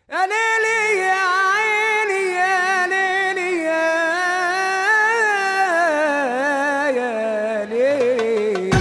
يا ليلي يا عيني يا ليلي يا يا ليلي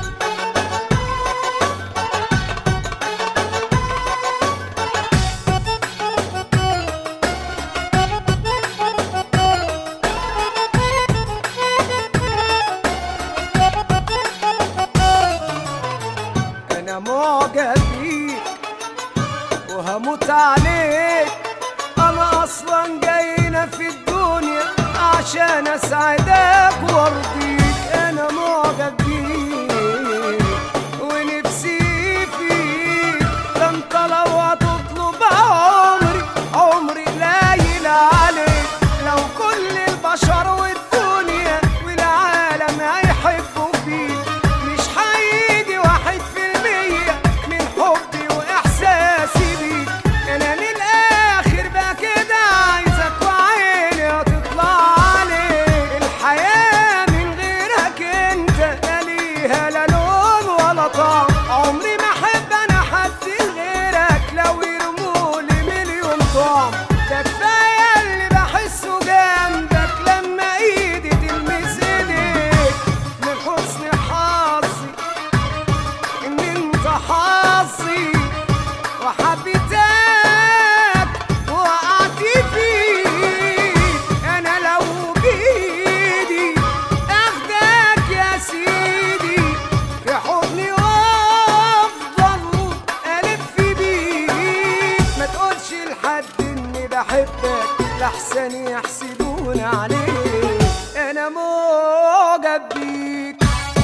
انا معجب بيك وهموت عليك انا اصلا جاينا في الدنيا عشان اسعدك وارضيك انا معجب بيك ونفسي فيك ده انت لو هتطلب عمري عمري قليل عليك لو كل البشر والدنيا والعالم هيحبوا فيك مش هيجي واحد في المية من حبي واحساسي بيك انا من الاخر بقى كده عايزك وعيني هتطلع عليك الحياة من غيرك انت لا ليها لا لون ولا طعم عمري ما احب انا حد غيرك لو يرمولي مليون طعم ده كفاية اللي بحسه جنبك لما ايدي تلمس ايديك من حسن حظي ان انت حظي وحبيتك وقعت فيك انا لو بايدي اخدك يا سيدي في حضني وافضل الف بيك ما تقولش لحد اني بحبك لحسن يحسدون عليك انا معجب بيك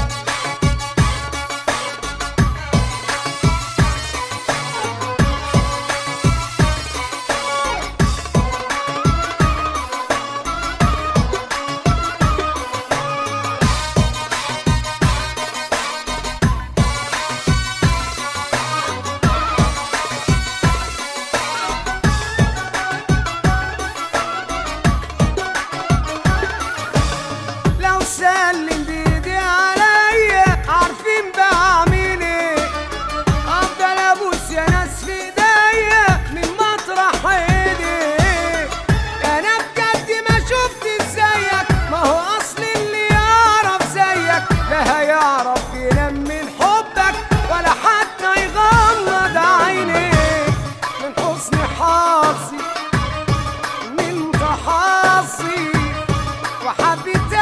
لو سلم بيدي عليا عارفين بعمل ايه افضل ابوس يا ناس في ايديا من مطرح ايدي انا بجد ما شفت زيك ما هو اصل اللي يعرف زيك لا هيعرف ينام من حبك ولا حتى يغمض عينيك من حسن حظي ان انت حظي وحبيتك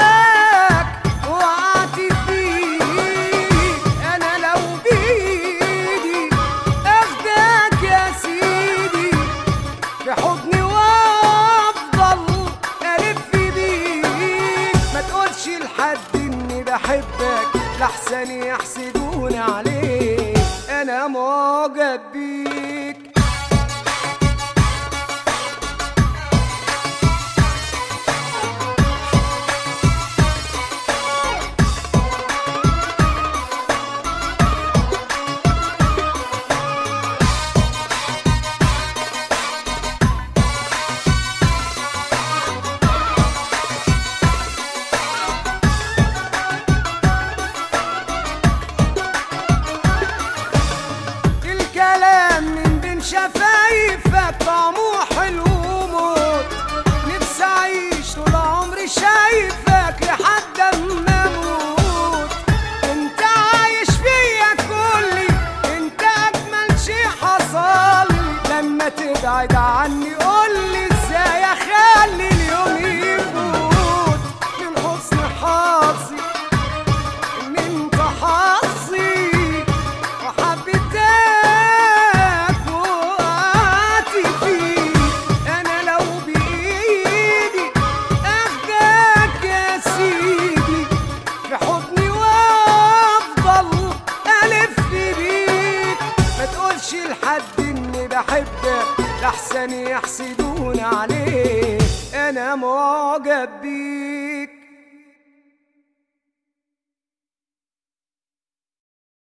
وقعت فيك انا لو بايدي اخدك يا سيدي في حضني وافضل الف بيك ما تقولش لحد اني بحبك لحسن يحسدون عليك انا معجب بيك الكلام من بين شفايفك طعمه حلو موت نفسي اعيش طول عمري شايفك لحد اما اموت انت عايش فيا كلي انت اجمل شي حصل لي لما تبعد عني قولي ازاي اخلي اليوم يفوت من حسن حظي ان انت حظي وحبيتك وقعت فيك انا لو بايدي اخدك يا سيدي في حضني وافضل الف بيك ما تقولش لحد اني بحبك لحسن يحسدون عليك انا معجب بيك